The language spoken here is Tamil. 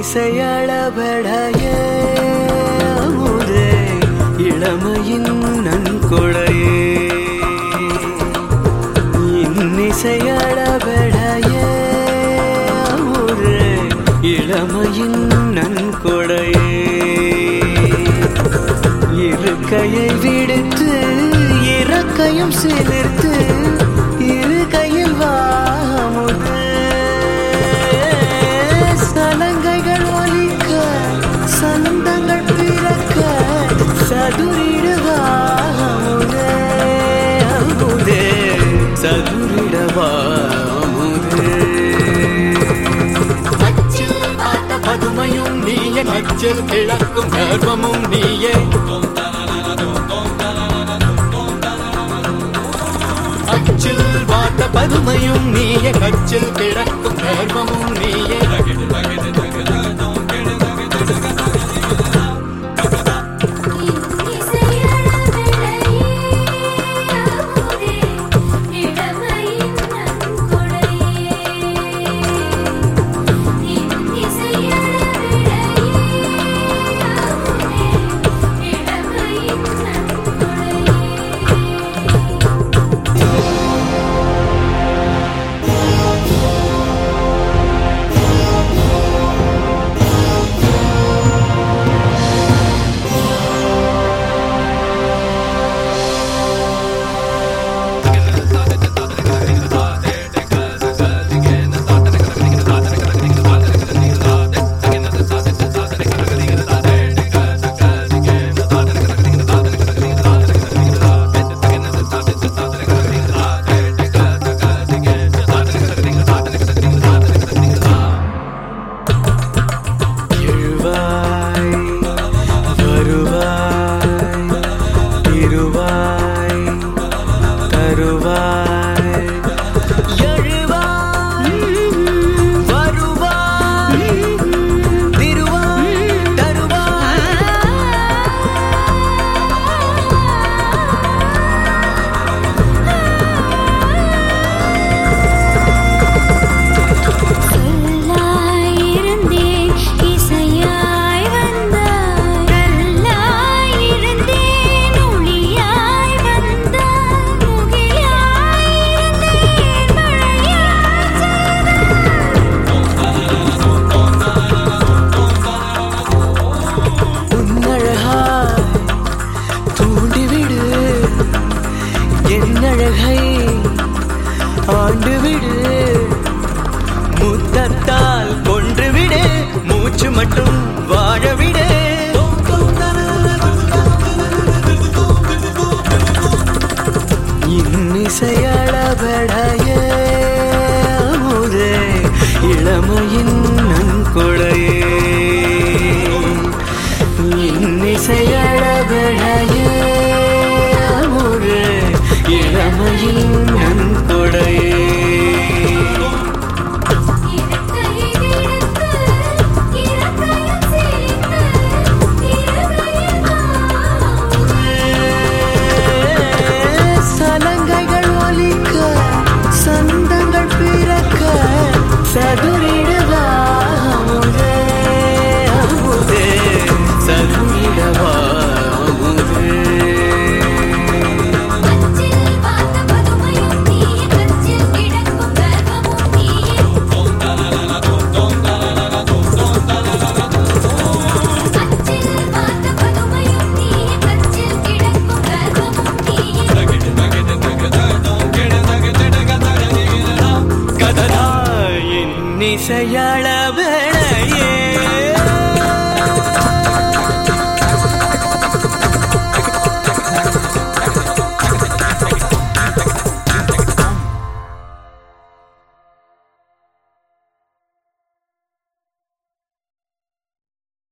இன்னிசையளபடைய அமுதே இளமையின் நன்கொடையே இன்னிசையளபடைய அமுதே இளமையின் நன்கொடையே இருக்கையை விடுத்து இறக்கையும் சிலிர்த்து இரு கையில் வாமுது சலங்கைகள் ஒலிக்க சலந்தங்கள் பிறக்க சதுரிடுவாமுதே அமுதே சதுரிடவாமுதே அச்சில் பார்த்த பதுமையும் நீயே அச்சில் கிழக்கும் கர்வமும் நீயே அச்சில் பார்த்த பதுமையும் நீயே கச்சில் கிழக்கும் கர்வமும் நீயே எழுவாய் வருவாய் திருவாய் தருவாய் எழுவாய் வருவாய் திருவாய் தருவாய் சொல்லாயிருந்தேன் இசையாய் வந்தாய் கல்லாயிருந்தேன் ஒளியாய் வந்தாய் முகிலாயிருந்தேன் மழையாய் உன்னழகாய் தூண்டிவிடு என்னழகை ஆண்டுவிடு முத்தத்தால் கொன்றுவிடு மூச்சு மட்டும் வாழவிடு